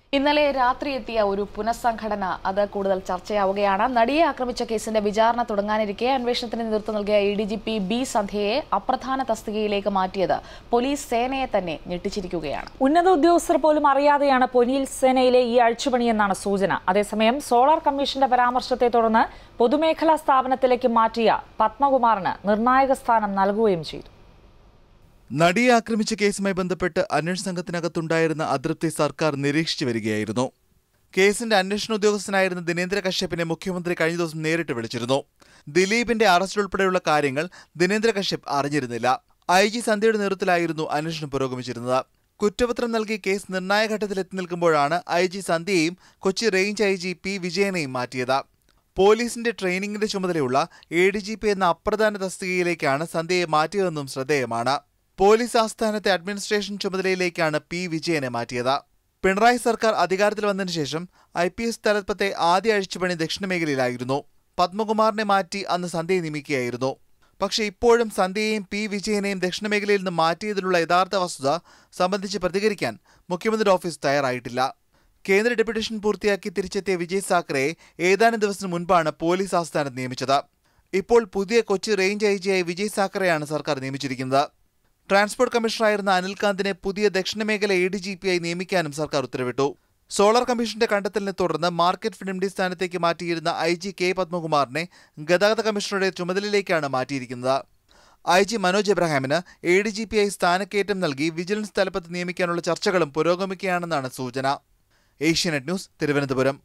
ഇന്നലെ രാത്രി എത്തിയ ഒരു പുനഃസംഘടന അത് കൂടുതൽ ചർച്ചയാവുകയാണ് നടിയെ ആക്രമിച്ച കേസിന്റെ വിചാരണ തുടങ്ങാനിരിക്കെ അന്വേഷണത്തിന് നേതൃത്വം നൽകിയ A D G P B സന്ധ്യയെ അപ്രധാന തസ്തികയിലേക്ക് മാറ്റിയത് പോലീസ് സേനയെ തന്നെ ഞെട്ടിച്ചിരിക്കുകയാണ് ഉന്നത ഉദ്യോഗസ്ഥർ പോലും അറിയാതെയാണ് പോലീസ് സേനയിലെ ഈ അഴിച്ചുപണിയെന്നാണ് സൂചന അതേസമയം സോളാർ കമ്മീഷന്റെ പരാമർശത്തെ തുടർന്ന് പൊതുമേഖലാ സ്ഥാപനത്തിലേക്ക് മാറ്റിയ പത്മകുമാറിന് നിർണായക സ്ഥാനം നൽകുകയും ചെയ്തു നടിയെ ആക്രമിച്ച കേസുമായി ബന്ധപ്പെട്ട് അന്വേഷണ സംഘത്തിനകത്തുണ്ടായിരുന്ന അതൃപ്തി സർക്കാർ നിരീക്ഷിച്ചു വരികയായിരുന്നു കേസിന്റെ അന്വേഷണ ഉദ്യോഗസ്ഥനായിരുന്ന ദിനേന്ദ്ര കശ്യപിനെ മുഖ്യമന്ത്രി കഴിഞ്ഞ ദിവസം നേരിട്ട് വിളിച്ചിരുന്നു ദിലീപിന്റെ അറസ്റ്റ് ഉൾപ്പെടെയുള്ള കാര്യങ്ങൾ ദിനേന്ദ്ര കശ്യപ് അറിഞ്ഞിരുന്നില്ല ഐ ജി സന്ധ്യയുടെ നേതൃത്വത്തിലായിരുന്നു അന്വേഷണം പുരോഗമിച്ചിരുന്നത് കുറ്റപത്രം നൽകി കേസ് നിർണായക ഘട്ടത്തിൽ എത്തി നിൽക്കുമ്പോഴാണ് ഐ ജി സന്ധ്യയെയും Kochi range I G P വിജയനെയും മാറ്റിയത് പോലീസിന്റെ ട്രെയിനിങ്ങിന്റെ ചുമതലയുള്ള എ ഡി ജി പി എന്ന അപ്രധാന തസ്തികയിലേക്കാണ് സന്ധ്യയെ മാറ്റിയതെന്നും ശ്രദ്ധേയമാണ് പോലീസ് ആസ്ഥാനത്തെ അഡ്മിനിസ്ട്രേഷൻ ചുമതലയിലേക്കാണ് പി വിജയനെ മാറ്റിയത് പിണറായി സർക്കാർ അധികാരത്തിൽ വന്നതിനു ശേഷം ഐ പി എസ് തലപ്പത്തെ ആദ്യ അഴിച്ചുപണി ദക്ഷിണമേഖലയിലായിരുന്നു പത്മകുമാറിനെ മാറ്റി അന്ന് സന്ധ്യയെ നിയമിക്കുകയായിരുന്നു പക്ഷേ ഇപ്പോഴും സന്ധ്യയെയും പി വിജയനെയും ദക്ഷിണമേഖലയിൽ നിന്ന് മാറ്റിയതിലുള്ള യഥാർത്ഥ വസ്തുത സംബന്ധിച്ച് പ്രതികരിക്കാൻ മുഖ്യമന്ത്രിയുടെ ഓഫീസ് തയ്യാറായിട്ടില്ല കേന്ദ്ര ഡെപ്യൂട്ടേഷൻ പൂർത്തിയാക്കി തിരിച്ചെത്തിയ വിജയ് സാക്കറയെ ഏതാനും ദിവസത്തിന് മുൻപാണ് പോലീസ് ആസ്ഥാനത്ത് നിയമിച്ചത് ഇപ്പോൾ പുതിയ കൊച്ചി റേഞ്ച് ഐ ജിയായി വിജയ് സാക്കറെയാണ് സർക്കാർ നിയമിച്ചിരിക്കുന്നത് ട്രാൻസ്പോർട്ട് കമ്മീഷണറായിരുന്ന അനിൽകാന്തിനെ പുതിയ ദക്ഷിണമേഖല എ ഡി ജി പി ആയി നിയമിക്കാനും സർക്കാർ ഉത്തരവിട്ടു സോളാർ കമ്മീഷന്റെ കണ്ടെത്തലിനെ തുടർന്ന് മാർക്കറ്റ് ഫിലിം ഡി സ്ഥാനത്തേക്ക് മാറ്റിയിരുന്ന ഐ ജി കെ പത്മകുമാറിനെ ഗതാഗത കമ്മീഷണറുടെ ചുമതലയിലേക്കാണ് മാറ്റിയിരിക്കുന്നത് ഐ ജി മനോജ് എബ്രഹാമിന് എ ഡി ജി പി ആയി സ്ഥാനക്കയറ്റം നൽകി വിജിലൻസ് തലപ്പത്ത് നിയമിക്കാനുള്ള ചർച്ചകളും പുരോഗമിക്കുകയാണെന്നാണ് സൂചന ഏഷ്യാനെറ്റ് ന്യൂസ് തിരുവനന്തപുരം